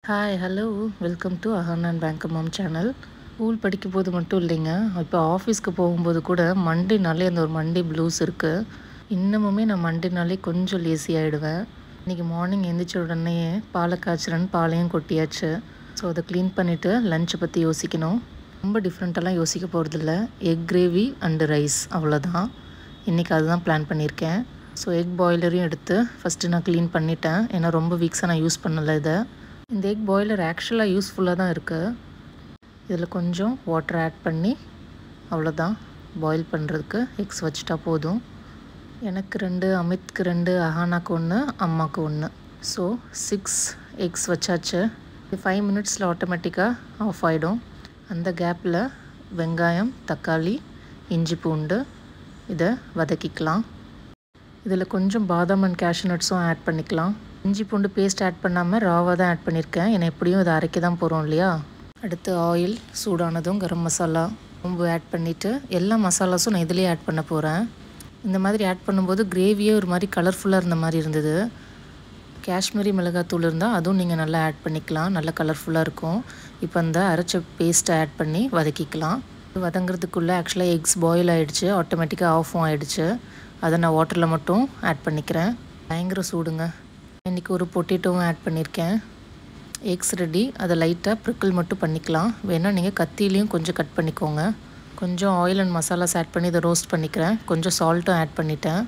hi hello welcome to Ahan and பேங்க் mom channel school படிக்கும் போது மட்டும் இல்லைங்க இப்போ ஆஃபீஸ்க்கு போகும்போது கூட மண்டேனாலே அந்த ஒரு மண்டே ப்ளூஸ் இருக்குது இன்னமுமே நான் மண்டேனாலே கொஞ்சம் லேசி ஆகிடுவேன் இன்றைக்கி மார்னிங் எந்திரிச்ச உடனே பாலை காய்ச்சலன்னு பாலையும் கொட்டியாச்சு ஸோ அதை க்ளீன் பண்ணிவிட்டு லஞ்சை பற்றி யோசிக்கணும் ரொம்ப டிஃப்ரெண்ட்டெல்லாம் யோசிக்க போகிறதில்ல எக் கிரேவி அண்டு ரைஸ் அவ்வளோதான் இன்றைக்கி அதுதான் பிளான் பண்ணியிருக்கேன் ஸோ எக் பாய்லரையும் எடுத்து ஃபஸ்ட்டு நான் க்ளீன் பண்ணிட்டேன் ஏன்னா ரொம்ப வீக்ஸாக நான் யூஸ் பண்ணலை இதை இந்த எக் பாய்லர் ஆக்சுவலாக யூஸ்ஃபுல்லாக தான் இருக்குது இதில் கொஞ்சம் வாட்டர் ஆட் பண்ணி அவ்வளோதான் பாயில் பண்ணுறதுக்கு எக்ஸ் வச்சுட்டா போதும் எனக்கு ரெண்டு அமித்க்கு ரெண்டு அஹானாக்கு ஒன்று அம்மாவுக்கு ஒன்று ஸோ சிக்ஸ் எக்ஸ் வச்சாச்சு ஃபைவ் மினிட்ஸில் ஆட்டோமேட்டிக்காக ஆஃப் ஆகிடும் அந்த கேப்பில் வெங்காயம் தக்காளி இஞ்சி பூண்டு இதை வதக்கிக்கலாம் இதில் கொஞ்சம் பாதாம் அண்ட் கேஷ்யூ நட்ஸும் ஆட் பண்ணிக்கலாம் இஞ்சி பூண்டு பேஸ்ட் ஆட் பண்ணாமல் ராவாக தான் ஆட் பண்ணியிருக்கேன் ஏன்னா எப்படியும் இதை அரைக்க தான் போகிறோம் இல்லையா அடுத்து ஆயில் சூடானதும் கரம் மசாலா ரொம்ப ஆட் பண்ணிவிட்டு எல்லா மசாலாஸும் நான் இதிலேயே ஆட் பண்ண போகிறேன் இந்த மாதிரி ஆட் பண்ணும்போது கிரேவியே ஒரு மாதிரி கலர்ஃபுல்லாக இருந்த மாதிரி இருந்தது காஷ்மீரி மிளகாத்தூள் இருந்தால் அதுவும் நீங்கள் நல்லா ஆட் பண்ணிக்கலாம் நல்லா கலர்ஃபுல்லாக இருக்கும் இப்போ அந்த அரைச்ச பேஸ்ட்டை ஆட் பண்ணி வதக்கிக்கலாம் வதங்குறதுக்குள்ளே ஆக்சுவலாக எக்ஸ் பாயில் ஆகிடுச்சு ஆட்டோமேட்டிக்காக ஆஃபும் ஆகிடுச்சு அதை நான் வாட்டரில் மட்டும் ஆட் பண்ணிக்கிறேன் பயங்கர சூடுங்க இன்றைக்கி ஒரு பொட்டேட்டோவும் ஆட் பண்ணியிருக்கேன் எக்ஸ் ரெடி அதை லைட்டாக ப்ரிக்கிள் மட்டும் பண்ணிக்கலாம் வேணால் நீங்கள் கத்திலையும் கொஞ்சம் கட் பண்ணிக்கோங்க கொஞ்சம் ஆயில் அண்ட் மசாலாஸ் ஆட் பண்ணி இதை ரோஸ்ட் பண்ணிக்கிறேன் கொஞ்சம் சால்ட்டும் ஆட் பண்ணிட்டேன்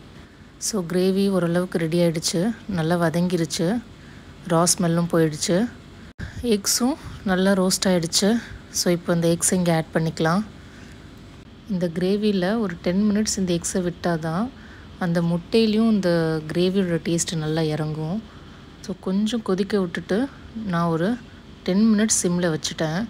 ஸோ கிரேவி ஓரளவுக்கு ரெடி ஆகிடுச்சு நல்லா வதங்கிருச்சு ரா ஸ்மெல்லும் போயிடுச்சு எக்ஸும் நல்லா ரோஸ்ட் ஆகிடுச்சு ஸோ இப்போ இந்த எக்ஸ் இங்கே ஆட் பண்ணிக்கலாம் இந்த கிரேவியில் ஒரு டென் மினிட்ஸ் இந்த எக்ஸை விட்டால் தான் அந்த முட்டையிலையும் இந்த கிரேவியோட டேஸ்ட்டு நல்லா இறங்கும் ஸோ கொஞ்சம் கொதிக்க விட்டுட்டு நான் ஒரு டென் மினிட்ஸ் சிம்மில் வச்சுட்டேன்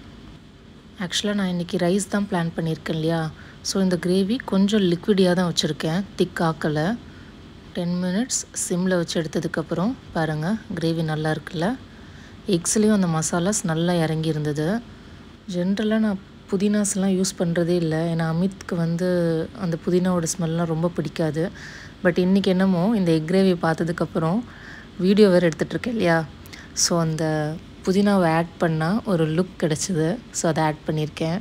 ஆக்சுவலாக நான் இன்றைக்கி ரைஸ் தான் பிளான் பண்ணியிருக்கேன் இல்லையா ஸோ இந்த கிரேவி கொஞ்சம் லிக்விடியாக தான் வச்சுருக்கேன் திக் ஆக்கலை டென் மினிட்ஸ் சிம்மில் வச்சு எடுத்ததுக்கப்புறம் பாருங்கள் கிரேவி நல்லா இருக்குல்ல எக்ஸ்லேயும் அந்த மசாலாஸ் நல்லா இறங்கி இருந்தது ஜென்ரலாக நான் புதினாஸ்லாம் யூஸ் பண்ணுறதே இல்லை ஏன்னா அமித்க்கு வந்து அந்த புதினாவோட ஸ்மெல்லாம் ரொம்ப பிடிக்காது பட் இன்றைக்கி என்னமோ இந்த எக் கிரேவி பார்த்ததுக்கப்புறம் வீடியோ வேறு எடுத்துகிட்ருக்கேன் இல்லையா ஸோ அந்த புதினாவை ஆட் பண்ணால் ஒரு லுக் கிடச்சிது ஸோ அதை ஆட் பண்ணியிருக்கேன்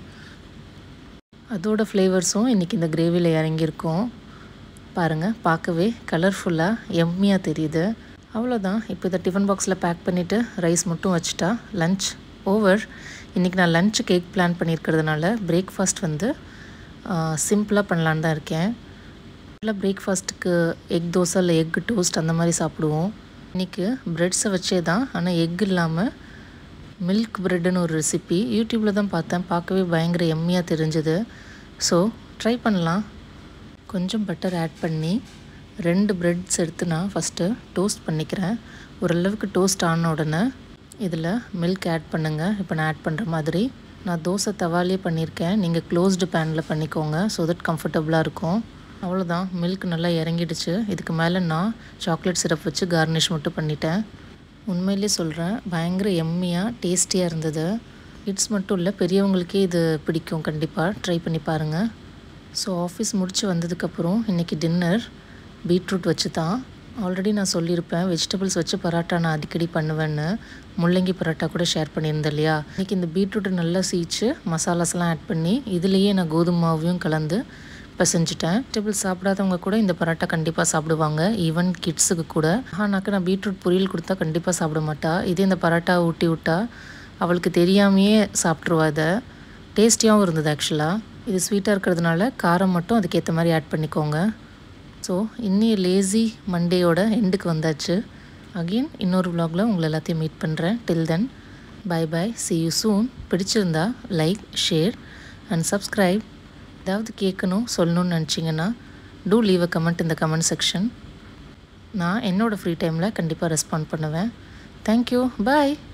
அதோட ஃப்ளேவர்ஸும் இன்றைக்கி இந்த கிரேவியில் இறங்கியிருக்கும் பாருங்கள் பார்க்கவே கலர்ஃபுல்லாக எம்மியாக தெரியுது அவ்வளோதான் இப்போ இதை டிஃபன் பாக்ஸில் பேக் பண்ணிவிட்டு ரைஸ் மட்டும் வச்சுட்டா லன்ச் ஓவர் இன்றைக்கி நான் லன்ச்சு கேக் பிளான் பண்ணியிருக்கிறதுனால பிரேக்ஃபாஸ்ட் வந்து சிம்பிளாக பண்ணலான்னு தான் இருக்கேன் இல்லை பிரேக்ஃபாஸ்ட்டுக்கு எக் தோசை இல்லை எக் டோஸ்ட் அந்த மாதிரி சாப்பிடுவோம் இன்றைக்கி ப்ரெட்ஸை வச்சே தான் ஆனால் எக் இல்லாமல் மில்க் ப்ரெட்டுன்னு ஒரு ரெசிபி யூடியூப்பில் தான் பார்த்தேன் பார்க்கவே பயங்கர எம்மியாக தெரிஞ்சுது ஸோ ட்ரை பண்ணலாம் கொஞ்சம் பட்டர் ஆட் பண்ணி ரெண்டு ப்ரெட்ஸ் எடுத்து நான் ஃபஸ்ட்டு டோஸ்ட் பண்ணிக்கிறேன் ஓரளவுக்கு டோஸ்ட் ஆன உடனே இதில் மில்க் ஆட் பண்ணுங்கள் இப்போ நான் ஆட் பண்ணுற மாதிரி நான் தோசை தவாலே பண்ணியிருக்கேன் நீங்கள் க்ளோஸ்டு பேனில் பண்ணிக்கோங்க ஸோ தட் கம்ஃபர்டபுளாக இருக்கும் அவ்வளோதான் மில்க் நல்லா இறங்கிடுச்சு இதுக்கு மேலே நான் சாக்லேட் சிரப் வச்சு கார்னிஷ் மட்டும் பண்ணிட்டேன் உண்மையிலே சொல்கிறேன் பயங்கர எம்மியாக டேஸ்டியாக இருந்தது கிட்ஸ் மட்டும் இல்லை பெரியவங்களுக்கே இது பிடிக்கும் கண்டிப்பாக ட்ரை பண்ணி பாருங்கள் ஸோ ஆஃபீஸ் முடித்து வந்ததுக்கப்புறம் இன்றைக்கி டின்னர் பீட்ரூட் வச்சு தான் ஆல்ரெடி நான் சொல்லியிருப்பேன் வெஜிடபிள்ஸ் வச்சு பரோட்டா நான் அடிக்கடி பண்ணுவேன்னு முள்ளங்கி பரோட்டா கூட ஷேர் பண்ணியிருந்தேன் இல்லையா இன்றைக்கி இந்த பீட்ரூட்டை நல்லா சீச்சு மசாலாஸ்லாம் ஆட் பண்ணி இதுலேயே நான் கோதுமை மாவையும் கலந்து பிசைஞ்சிட்டேன் வெஜிடபிள்ஸ் சாப்பிடாதவங்க கூட இந்த பரோட்டா கண்டிப்பாக சாப்பிடுவாங்க ஈவன் கிட்ஸுக்கு கூட ஆனாக்கா நான் பீட்ரூட் பொரியல் கொடுத்தா கண்டிப்பாக சாப்பிட மாட்டா இதே இந்த பரோட்டா ஊட்டி விட்டா அவளுக்கு தெரியாமையே சாப்பிட்ருவா இதை டேஸ்டியாகவும் இருந்தது ஆக்சுவலாக இது ஸ்வீட்டாக இருக்கிறதுனால காரம் மட்டும் அதுக்கேற்ற மாதிரி ஆட் பண்ணிக்கோங்க ஸோ இன்னி லேசி மண்டேயோட எண்டுக்கு வந்தாச்சு அகெயின் இன்னொரு vlogல உங்களை எல்லாத்தையும் மீட் பண்ணுறேன் till then bye bye see you soon பிடிச்சிருந்தா லைக் ஷேர் அண்ட் சப்ஸ்கிரைப் ஏதாவது கேட்கணும் சொல்லணும்னு நினச்சிங்கன்னா டூ லீவ் அ கமெண்ட் இந்த கமெண்ட் செக்ஷன் நான் என்னோடய ஃப்ரீ டைமில் கண்டிப்பாக ரெஸ்பாண்ட் பண்ணுவேன் தேங்க்யூ பாய்